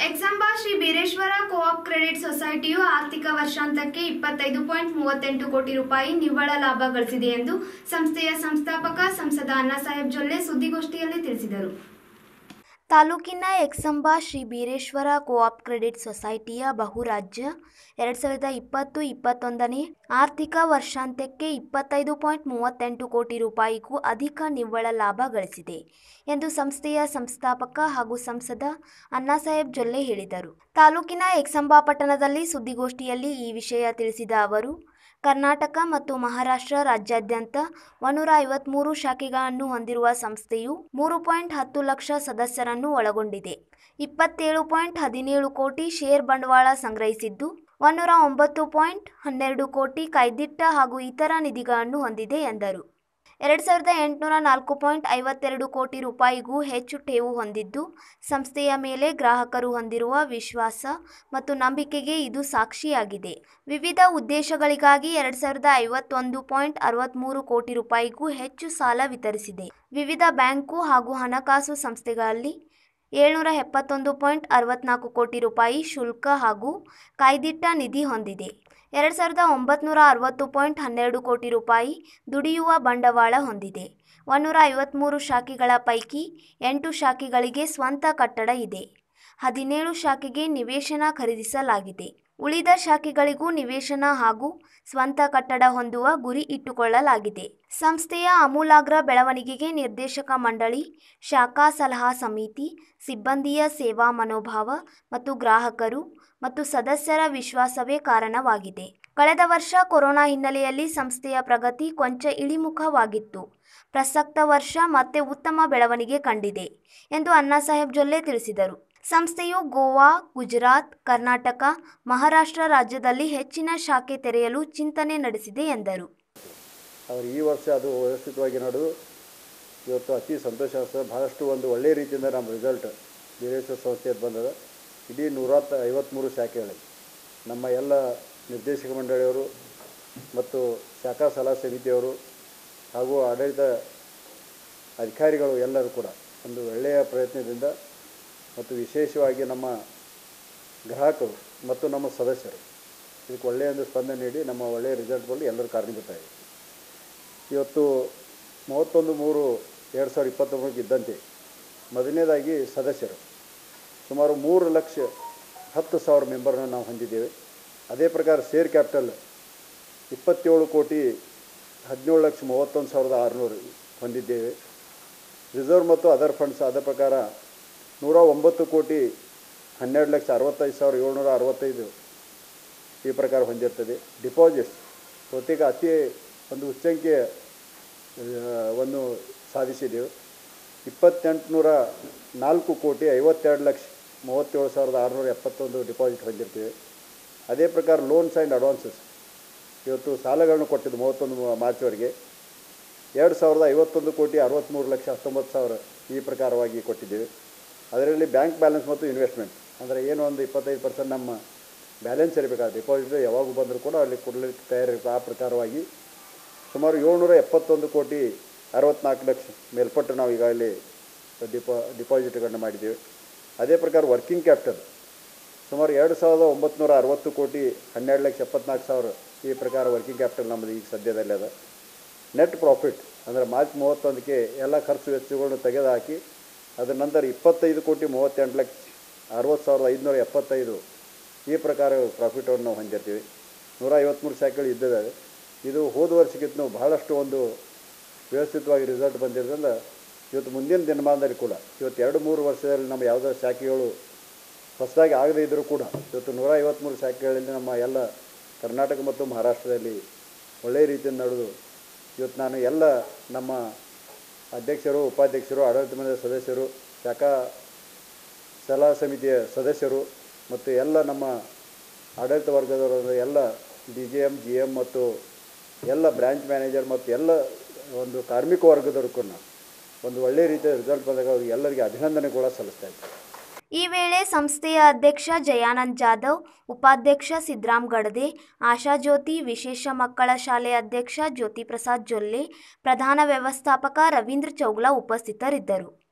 ಎಕ್ಸಂಬಾ Shri Bireshwar co-op credit ಸೊಸೈಟಿಯು ಆರ್ಥಿಕ ವರ್ಷಾಂತಕ್ಕೆ ಇಪ್ಪತ್ತೈದು ಪಾಯಿಂಟ್ ಮೂವತ್ತೆಂಟು ಕೋಟಿ ರೂಪಾಯಿ ನಿವ್ವಳ ಲಾಭ ಗಳಿಸಿದೆ ಎಂದು ಸಂಸ್ಥೆಯ ಸಂಸ್ಥಾಪಕ ಸಂಸದ ಅಣ್ಣಾಸಾಹೇಬ್ ಜೊಲ್ಲೆ ಸುದ್ದಿಗೋಷ್ಠಿಯಲ್ಲಿ ತಿಳಿಸಿದರು ತಾಲೂಕಿನ ಎಕ್ಸಂಬಾ ಶ್ರೀ ಬೀರೇಶ್ವರ ಕೋಆಪ್ ಕ್ರೆಡಿಟ್ ಸೊಸೈಟಿಯ ಬಹುರಾಜ್ಯ ಎರಡು ಸಾವಿರದ ಇಪ್ಪತ್ತು ಇಪ್ಪತ್ತೊಂದನೇ ಆರ್ಥಿಕ ವರ್ಷಾಂತ್ಯಕ್ಕೆ ಇಪ್ಪತ್ತೈದು ಪಾಯಿಂಟ್ ಮೂವತ್ತೆಂಟು ಕೋಟಿ ರೂಪಾಯಿಗೂ ಅಧಿಕ ನಿವ್ವಳ ಲಾಭ ಗಳಿಸಿದೆ ಎಂದು ಸಂಸ್ಥೆಯ ಸಂಸ್ಥಾಪಕ ಹಾಗೂ ಸಂಸದ ಅಣ್ಣಾಸಾಹೇಬ್ ಜೊಲ್ಲೆ ಹೇಳಿದರು ತಾಲೂಕಿನ ಎಕ್ಸಂಬಾ ಪಟ್ಟಣದಲ್ಲಿ ಸುದ್ದಿಗೋಷ್ಠಿಯಲ್ಲಿ ಈ ವಿಷಯ ತಿಳಿಸಿದ ಅವರು ಕರ್ನಾಟಕ ಮತ್ತು ಮಹಾರಾಷ್ಟ್ರ ರಾಜ್ಯಾದ್ಯಂತ ಒಂದೂರ ಐವತ್ಮೂರು ಶಾಖೆಗಳನ್ನು ಹೊಂದಿರುವ ಸಂಸ್ಥೆಯು ಮೂರು ಪಾಯಿಂಟ್ ಹತ್ತು ಲಕ್ಷ ಸದಸ್ಯರನ್ನು ಒಳಗೊಂಡಿದೆ ಇಪ್ಪತ್ತೇಳು ಪಾಯಿಂಟ್ ಹದಿನೇಳು ಕೋಟಿ ಶೇರ್ ಬಂಡವಾಳ ಸಂಗ್ರಹಿಸಿದ್ದು ಒಂದೂರ ಒಂಬತ್ತು ಪಾಯಿಂಟ್ ಹನ್ನೆರಡು ಕೋಟಿ ಕೈದಿಟ್ಟ ಹಾಗೂ ಇತರ ನಿಧಿಗಳನ್ನು ಹೊಂದಿದೆ ಎಂದರು ಎರಡು ಸಾವಿರದ ಎಂಟುನೂರ ನಾಲ್ಕು ಪಾಯಿಂಟ್ ಐವತ್ತೆರಡು ಕೋಟಿ ರೂಪಾಯಿಗೂ ಹೆಚ್ಚು ಠೇವು ಹೊಂದಿದ್ದು ಸಂಸ್ಥೆಯ ಮೇಲೆ ಗ್ರಾಹಕರು ಹೊಂದಿರುವ ವಿಶ್ವಾಸ ಮತ್ತು ನಂಬಿಕೆಗೆ ಇದು ಸಾಕ್ಷಿಯಾಗಿದೆ ವಿವಿಧ ಉದ್ದೇಶಗಳಿಗಾಗಿ ಎರಡು ಸಾವಿರದ ಐವತ್ತೊಂದು ಪಾಯಿಂಟ್ ಅರವತ್ತ್ಮೂರು ಕೋಟಿ ರೂಪಾಯಿಗೂ ಹೆಚ್ಚು ಸಾಲ ವಿತರಿಸಿದೆ ವಿವಿಧ ಬ್ಯಾಂಕು ಹಾಗೂ ಹಣಕಾಸು ಸಂಸ್ಥೆಗಳಲ್ಲಿ ಏಳ್ನೂರ ಎಪ್ಪತ್ತೊಂದು ಪಾಯಿಂಟ್ ಅರವತ್ನಾಲ್ಕು ಕೋಟಿ ರೂಪಾಯಿ ಶುಲ್ಕ ಹಾಗೂ ಕಾಯ್ದಿಟ್ಟ ನಿಧಿ ಹೊಂದಿದೆ ಎರಡು ಸಾವಿರದ ಒಂಬತ್ನೂರ ಅರವತ್ತು ಪಾಯಿಂಟ್ ಹನ್ನೆರಡು ಕೋಟಿ ರೂಪಾಯಿ ದುಡಿಯುವ ಬಂಡವಾಳ ಹೊಂದಿದೆ ಒಂದೂರ ಐವತ್ತ್ಮೂರು ಶಾಖೆಗಳ ಪೈಕಿ ಎಂಟು ಶಾಖೆಗಳಿಗೆ ಸ್ವಂತ ಕಟ್ಟಡ ಇದೆ ಹದಿನೇಳು ಶಾಖೆಗೆ ನಿವೇಶನ ಖರೀದಿಸಲಾಗಿದೆ ಉಳಿದ ಶಾಖೆಗಳಿಗೂ ನಿವೇಶನ ಹಾಗೂ ಸ್ವಂತ ಕಟ್ಟಡ ಹೊಂದುವ ಗುರಿ ಇಟ್ಟುಕೊಳ್ಳಲಾಗಿದೆ ಸಂಸ್ಥೆಯ ಆಮೂಲಾಗ್ರ ಬೆಳವಣಿಗೆಗೆ ನಿರ್ದೇಶಕ ಮಂಡಳಿ ಶಾಖಾ ಸಲಹಾ ಸಮಿತಿ ಸಿಬ್ಬಂದಿಯ ಸೇವಾ ಮನೋಭಾವ ಮತ್ತು ಗ್ರಾಹಕರು ಮತ್ತು ಸದಸ್ಯರ ವಿಶ್ವಾಸವೇ ಕಾರಣವಾಗಿದೆ ಕಳೆದ ವರ್ಷ ಕೊರೋನಾ ಹಿನ್ನೆಲೆಯಲ್ಲಿ ಸಂಸ್ಥೆಯ ಪ್ರಗತಿ ಕೊಂಚ ಇಳಿಮುಖವಾಗಿತ್ತು ಪ್ರಸಕ್ತ ವರ್ಷ ಮತ್ತೆ ಉತ್ತಮ ಬೆಳವಣಿಗೆ ಕಂಡಿದೆ ಎಂದು ಅಣ್ಣಾಸಾಹೇಬ್ ಜೊಲ್ಲೆ ತಿಳಿಸಿದರು ಸಂಸ್ಥೆಯು ಗೋವಾ ಗುಜರಾತ್ ಕರ್ನಾಟಕ ಮಹಾರಾಷ್ಟ್ರ ರಾಜ್ಯದಲ್ಲಿ ಹೆಚ್ಚಿನ ಶಾಖೆ ತೆರೆಯಲು ಚಿಂತನೆ ನಡೆಸಿದೆ ಎಂದರು ಅವರು ಈ ವರ್ಷ ಅದು ವ್ಯವಸ್ಥಿತವಾಗಿ ನಡೆದು ಇವತ್ತು ಅತಿ ಸಂತೋಷ ಆಗ್ತದೆ ಭಾಳಷ್ಟು ಒಂದು ಒಳ್ಳೆಯ ರೀತಿಯಿಂದ ನಮ್ಮ ರಿಸಲ್ಟ್ ಬೀರೇಶ್ವರ ಸಂಸ್ಥೆಯದ್ದು ಬಂದದ ಇಡೀ ನೂರ ಐವತ್ತ್ಮೂರು ಶಾಖೆಗಳು ನಮ್ಮ ಎಲ್ಲ ನಿರ್ದೇಶಕ ಮಂಡಳಿಯವರು ಮತ್ತು ಶಾಖಾ ಸಲಹಾ ಸಮಿತಿಯವರು ಹಾಗೂ ಆಡಳಿತ ಅಧಿಕಾರಿಗಳು ಎಲ್ಲರೂ ಕೂಡ ಒಂದು ಒಳ್ಳೆಯ ಪ್ರಯತ್ನದಿಂದ ಮತ್ತು ವಿಶೇಷವಾಗಿ ನಮ್ಮ ಗ್ರಾಹಕರು ಮತ್ತು ನಮ್ಮ ಸದಸ್ಯರು ಇದಕ್ಕೆ ಒಳ್ಳೆಯ ಒಂದು ಸ್ಪಂದನೆ ನೀಡಿ ನಮ್ಮ ಒಳ್ಳೆಯ ರಿಸಲ್ಟ್ ಬಂದು ಎಲ್ಲರೂ ಕಾರಣೀಭೂತರಾಗಿದೆ ಇವತ್ತು ಮೂವತ್ತೊಂದು ಮೂರು ಎರಡು ಸಾವಿರದ ಇಪ್ಪತ್ತೊಂಬತ್ತಕ್ಕೆ ಇದ್ದಂತೆ ಮೊದಲನೇದಾಗಿ ಸದಸ್ಯರು ಸುಮಾರು ಮೂರು ಲಕ್ಷ ಹತ್ತು ಸಾವಿರ ಮೆಂಬರ್ನ ನಾವು ಹೊಂದಿದ್ದೇವೆ ಅದೇ ಪ್ರಕಾರ ಶೇರ್ ಕ್ಯಾಪಿಟಲ್ ಇಪ್ಪತ್ತೇಳು ಕೋಟಿ ಹದಿನೇಳು ಲಕ್ಷ ಮೂವತ್ತೊಂದು ಸಾವಿರದ ಆರುನೂರು ಹೊಂದಿದ್ದೇವೆ ರಿಸರ್ವ್ ಮತ್ತು ಅದರ್ ಫಂಡ್ಸ್ ಅದ ಪ್ರಕಾರ ನೂರ ಒಂಬತ್ತು ಕೋಟಿ ಹನ್ನೆರಡು ಲಕ್ಷ ಅರವತ್ತೈದು ಸಾವಿರ ಏಳ್ನೂರ ಅರವತ್ತೈದು ಈ ಪ್ರಕಾರ ಹೊಂದಿರ್ತದೆ ಡಿಪಾಸಿಟ್ಸ್ ಬಹುತೇಕ ಅತಿ ಒಂದು ಉಚ್ಚಂಕಿಯ ವನ್ನು ಸಾಧಿಸಿದೆವು ಇಪ್ಪತ್ತೆಂಟುನೂರ ನಾಲ್ಕು ಕೋಟಿ ಐವತ್ತೆರಡು ಲಕ್ಷ ಮೂವತ್ತೇಳು ಸಾವಿರದ ಆರುನೂರ ಎಪ್ಪತ್ತೊಂದು ಡಿಪಾಸಿಟ್ ಹೊಂದಿರ್ತೀವಿ ಅದೇ ಪ್ರಕಾರ ಲೋನ್ಸ್ ಆ್ಯಂಡ್ ಅಡ್ವಾನ್ಸಸ್ ಇವತ್ತು ಸಾಲಗಳನ್ನು ಕೊಟ್ಟಿದ್ದು ಮೂವತ್ತೊಂದು ಮಾರ್ಚ್ವರೆಗೆ ಎರಡು ಸಾವಿರದ ಐವತ್ತೊಂದು ಕೋಟಿ ಅರವತ್ತ್ಮೂರು ಲಕ್ಷ ಹತ್ತೊಂಬತ್ತು ಸಾವಿರ ಈ ಪ್ರಕಾರವಾಗಿ ಕೊಟ್ಟಿದ್ದೇವೆ ಅದರಲ್ಲಿ ಬ್ಯಾಂಕ್ ಬ್ಯಾಲೆನ್ಸ್ ಮತ್ತು ಇನ್ವೆಸ್ಟ್ಮೆಂಟ್ ಅಂದರೆ ಏನು ಒಂದು ಇಪ್ಪತ್ತೈದು ಪರ್ಸೆಂಟ್ ನಮ್ಮ ಬ್ಯಾಲೆನ್ಸ್ ಇರಬೇಕಾದ್ರೆ ಡಿಪಾಸಿಟ್ ಯಾವಾಗ ಬಂದರೂ ಕೂಡ ಅಲ್ಲಿ ಕೊಡಲಿಕ್ಕೆ ತಯಾರಿರುತ್ತೆ ಆ ಪ್ರಕಾರವಾಗಿ ಸುಮಾರು ಏಳ್ನೂರ ಎಪ್ಪತ್ತೊಂದು ಕೋಟಿ ಅರವತ್ನಾಲ್ಕು ಲಕ್ಷ ಮೇಲ್ಪಟ್ಟು ನಾವು ಈಗಾಗಲೇ ಡಿಪಾ ಡಿಪಾಸಿಟ್ಗಳನ್ನು ಮಾಡಿದ್ದೇವೆ ಅದೇ ಪ್ರಕಾರ ವರ್ಕಿಂಗ್ ಕ್ಯಾಪಿಟಲ್ ಸುಮಾರು ಎರಡು ಸಾವಿರದ ಒಂಬತ್ತು ಅರವತ್ತು ಕೋಟಿ ಹನ್ನೆರಡು ಲಕ್ಷ ಎಪ್ಪತ್ನಾಲ್ಕು ಸಾವಿರ ಈ ಪ್ರಕಾರ ವರ್ಕಿಂಗ್ ಕ್ಯಾಪಿಟಲ್ ನಮ್ಮದು ಈಗ ಸದ್ಯದಲ್ಲಿ ಅದ ನೆಟ್ ಪ್ರಾಫಿಟ್ ಅಂದರೆ ಮಾರ್ಚ್ ಮೂವತ್ತೊಂದಕ್ಕೆ ಎಲ್ಲ ಖರ್ಚು ವೆಚ್ಚಗಳನ್ನು ತೆಗೆದುಹಾಕಿ ಅದರ ನಂತರ ಇಪ್ಪತ್ತೈದು ಕೋಟಿ ಮೂವತ್ತೆಂಟು ಲಕ್ಷ ಅರವತ್ತು ಸಾವಿರದ ಐದುನೂರ ಎಪ್ಪತ್ತೈದು ಈ ಪ್ರಕಾರ ಪ್ರಾಫಿಟನ್ನು ನಾವು ಹೊಂದಿರ್ತೀವಿ ನೂರ ಐವತ್ತ್ಮೂರು ಶಾಖೆಗಳು ಇದ್ದಿದ್ದಾವೆ ಇದು ಹೋದ ವರ್ಷಕ್ಕಿಂತ ಬಹಳಷ್ಟು ಒಂದು ವ್ಯವಸ್ಥಿತವಾಗಿ ರಿಸಲ್ಟ್ ಬಂದಿರೋದ್ರಿಂದ ಇವತ್ತು ಮುಂದಿನ ದಿನಮಾನದಲ್ಲಿ ಕೂಡ ಇವತ್ತು ಎರಡು ಮೂರು ವರ್ಷದಲ್ಲಿ ನಮ್ಮ ಯಾವುದೋ ಶಾಖೆಗಳು ಹೊಸದಾಗಿ ಆಗದೇ ಇದ್ದರೂ ಕೂಡ ಇವತ್ತು ನೂರ ಐವತ್ತ್ಮೂರು ಶಾಖೆಗಳಲ್ಲಿ ನಮ್ಮ ಎಲ್ಲ ಕರ್ನಾಟಕ ಮತ್ತು ಮಹಾರಾಷ್ಟ್ರದಲ್ಲಿ ಒಳ್ಳೆಯ ರೀತಿಯಿಂದ ನಡೆದು ಇವತ್ತು ನಾನು ಎಲ್ಲ ನಮ್ಮ ಅಧ್ಯಕ್ಷರು ಉಪಾಧ್ಯಕ್ಷರು ಆಡಳಿತ ಮಂಡಳಿ ಸದಸ್ಯರು ಶಾಖಾ ಸಲಹಾ ಸಮಿತಿಯ ಸದಸ್ಯರು ಮತ್ತು ಎಲ್ಲ ನಮ್ಮ ಆಡಳಿತ ವರ್ಗದವರು ಎಲ್ಲ D G M G M ಮತ್ತು ಎಲ್ಲ ಬ್ರ್ಯಾಂಚ್ ಮ್ಯಾನೇಜರ್ ಮತ್ತು ಎಲ್ಲ ಒಂದು ಕಾರ್ಮಿಕ ವರ್ಗದವ್ರು ಕೂಡ ಒಂದು ಒಳ್ಳೆಯ ರೀತಿಯ ರಿಸಲ್ಟ್ ಬಂದಾಗ ಅವ್ರಿಗೆ ಎಲ್ಲರಿಗೆ ಅಭಿನಂದನೆ ಕೂಡ ಸಲ್ಲಿಸ್ತಾ ಇದ್ದಾರೆ ಈ ವೇಳೆ ಸಂಸ್ಥೆಯ ಅಧ್ಯಕ್ಷ ಜಯಾನಂದ್ ಜಾಧವ್ ಉಪಾಧ್ಯಕ್ಷ ಸಿದ್ರಾಮ್ ಗಡದೆ ಆಶಾಜ್ಯೋತಿ ವಿಶೇಷ ಮಕ್ಕಳ ಶಾಲೆ ಅಧ್ಯಕ್ಷ ಜ್ಯೋತಿ ಪ್ರಸಾದ್ ಜೊಲ್ಲೆ ಪ್ರಧಾನ ವ್ಯವಸ್ಥಾಪಕ ರವೀಂದ್ರ ಚೌಗ್ಲಾ ಉಪಸ್ಥಿತರಿದ್ದರು